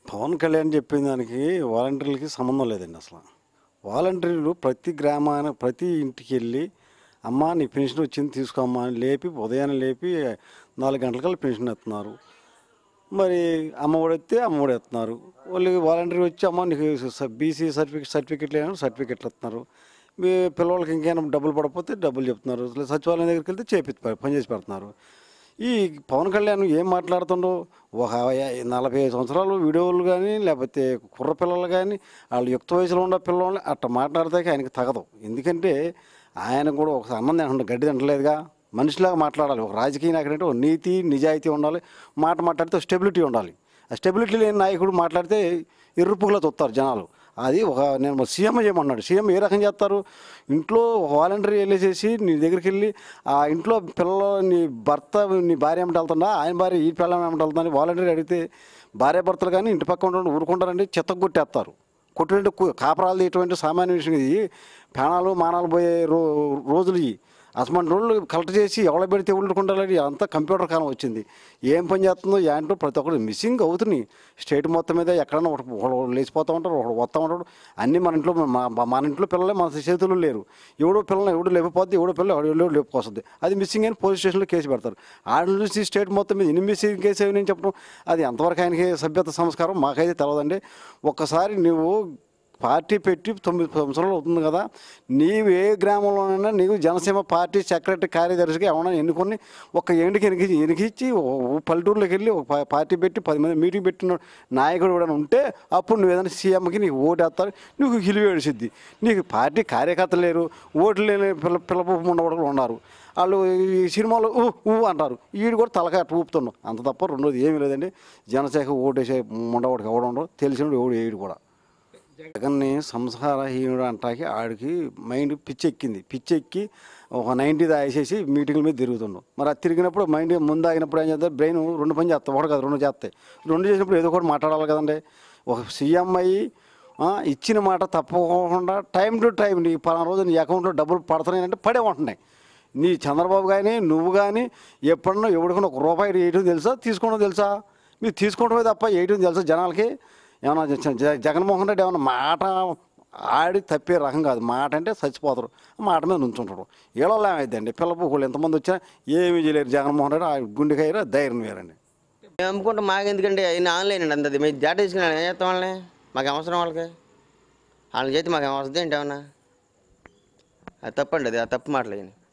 పవన్ కళ్యాణ్ చెప్పిన దానికి వాలంటీర్లకి సంబంధం లేదండి అసలు వాలంటీర్లు ప్రతి గ్రామాన ప్రతి ఇంటికి వెళ్ళి అమ్మ నీ పెన్షన్ వచ్చింది తీసుకోమ్మా అని లేపి ఉదయాన్నే లేపి నాలుగు గంటలకల్లా పెన్షన్ ఎత్తున్నారు మరి అమ్మఒడి వస్తే అమ్మఒడి ఎత్తున్నారు వాళ్ళు వాలంటీర్ వచ్చి అమ్మ నీకు బీసీ సర్టిఫికేట్ సర్టిఫికెట్లు ఏమైనా సర్టిఫికెట్లు ఎత్తున్నారు మీ పిల్లలకి ఇంకేమైనా డబ్బులు పడకపోతే డబ్బులు చెప్తున్నారు అసలు సచివాలయం దగ్గరికి వెళ్తే చేపి పని చేసి పెడుతున్నారు ఈ పవన్ కళ్యాణ్ ఏం మాట్లాడుతుండో ఒక యా- నలభై ఐదు సంవత్సరాలు వీడియోలు కానీ లేకపోతే కుర్ర పిల్లలు కానీ వాళ్ళు యుక్త వయసులో ఉన్న పిల్లల్ని అట్లా మాట్లాడితే ఆయనకి తగదు ఎందుకంటే ఆయన కూడా ఒక అన్నం తింటుండే గడ్డి తింటలేదుగా మనిషిలాగా మాట్లాడాలి ఒక రాజకీయ నాయకుడు అంటే ఒక నీతి నిజాయితీ ఉండాలి మాట మాట్లాడితే స్టెబిలిటీ ఉండాలి ఆ స్టెబిలిటీ లేని నాయకుడు మాట్లాడితే ఇరుపుగా చూస్తారు జనాలు అది ఒక నేను సీఎం చేయమన్నాడు సీఎం ఏ రకం చేస్తారు ఇంట్లో వాలంటరీ వెళ్ళేసేసి నీ దగ్గరికి వెళ్ళి ఆ ఇంట్లో పిల్లలు నీ భర్త నీ భార్య ఏమిటి వెళ్తుందా ఆయన భార్య ఈ పిల్లలు ఏమిటి వెళ్తుందని వాలంటరీ అడిగితే భార్య భర్తలు కానీ ఇంటి పక్క ఉండి ఊరుకుంటారండి చెత్త కొట్టేస్తారు కొట్టినట్టు కాపరాలు ఇటువంటి సామాన్య విషయం ఇది ప్రాణాలు మానాలు పోయే రో రోజులు ఇవి అసలు రోజులు కలెక్ట్ చేసి ఎవడ పెడితే ఉండుకుంటారని అంతా కంప్యూటర్ కాలం వచ్చింది ఏం పని చేస్తుందో ఏంటో ప్రతి ఒక్కరు మిస్సింగ్ అవుతున్నాయి స్టేట్ మొత్తం మీద ఎక్కడన్నా ఒకటి ఒకడు లేచిపోతూ ఉంటారు ఒకడు వస్తూ ఉంటాడు అన్నీ మన ఇంట్లో మా- మా- మన ఇంట్లో పిల్లలే మన చేతుల్లో లేరు ఎవడో పిల్లలు ఎవడు లేకపోతే ఎవడో పిల్లలు ఎవడో ఎవడో లేపుకొస్తుంది అది మిస్సింగ్ అని పోలీస్ స్టేషన్లో కేసు పెడతారు ఆడ నుంచి స్టేట్ మొత్తం మీద ఎన్ని మిస్సింగ్ కేసు అవి నేను చెప్పడం అది ఎంతవరకు ఆయనకి సభ్యత సంస్కారం మాకైతే తెలియదండి ఒక్కసారి నువ్వు పార్టీ పెట్టి తొమ్మిది సంవత్సరాలు అవుతుంది కదా నీవు ఏ గ్రామంలోనైనా నీకు జనసీమ పార్టీ సెక్రటరీ కార్యదర్శిగా ఏమైనా ఎన్నుకొని ఒక ఎండికి ఎనికి ఎనికిచ్చి ఓ- ఓ పల్లెటూరులోకి వెళ్ళి ఒక పా- పార్టీ పెట్టి పది మంది మీటింగ్ పెట్టిన నాయకుడు కూడా ఉంటే అప్పుడు నువ్వు ఏదైనా సీఎంకి నీకు ఓటు వేస్తారు నీకు హిలివేడిసిద్ది నీకు పార్టీ కార్యకర్తలు లేరు ఓట్లు లేని పిల్ల పిల్లపు ఉండవడలు ఉన్నారు వాళ్ళు ఈ సినిమాలో ఊ ఊ అంటారు వీడు కూడా తలకాయ అట్లా ఊపుతున్నాం అంత తప్ప రెండోది ఏమీ లేదండి జనసేన ఓటేసే ముండవాడికి ఎవడు ఉండవు తెలిసినోడు ఎవడు వేయడు కూడా జగన్ని సంసారహీనుడు అంటాకి ఆడికి మైండ్ పిచ్చెక్కింది పిచ్చెక్కి ఒక నైంటీ దాచేసి మీటింగ్ల మీద తిరుగుతుండు మరి అది తిరిగినప్పుడు మైండ్ ముందు ఆగినప్పుడు ఏం చేస్తారు బ్రెయిన్ రెండు పని చేస్తాయి ఒకటి కాదు రెండు చేస్తాయి రెండు చేసినప్పుడు ఏదో ఒకటి మాట్లాడాలి కదండి ఒక సీఎం అయ్యి ఆ, ఇచ్చిన మాట తప్పకుండా టైం టు టైం నీ పలానా రోజు నీ అకౌంట్లో డబ్బులు పడుతున్నాయంటే పడే ఉంటున్నాయి నీ చంద్రబాబు కానీ నువ్వు కానీ ఎప్పుడన్నా ఎవడికన్నా ఒక రూపాయి వేయడం తెలుసా తీసుకోవడం తెలుసా మీరు తీసుకోవడమే తప్ప వేయడం తెలుసా జనాలకి ఏమన్నా జ- జ- జగన్మోహన్ రెడ్డి ఏమన్నా మాట ఆడి తప్పే రకం కాదు మాట అంటే చచ్చిపోతారు మాట మీద నుంచుంటాడు వీళ్ళలో ఏమైందండి పిల్లపూకులు ఎంతమంది వచ్చినా ఏమీ చేయలేరు జగన్మోహన్ రెడ్డి ఆ గుండెకాయరా ధైర్యం వేరండి మేము అమ్ముకుంటే మాకు ఎందుకంటే అయిన ఆన్లైన్ అండి అంతది మీరు జాట తీసుకున్నాను ఏం చేస్తాం వాళ్ళని మాకు అవసరం వాళ్ళకి వాళ్ళకి చేతి మాకు ఏం వస్తుంది ఏంటి ఏమన్నా అది తప్పండి అది ఆ తప్పు మాటలు ఇవన్నీ.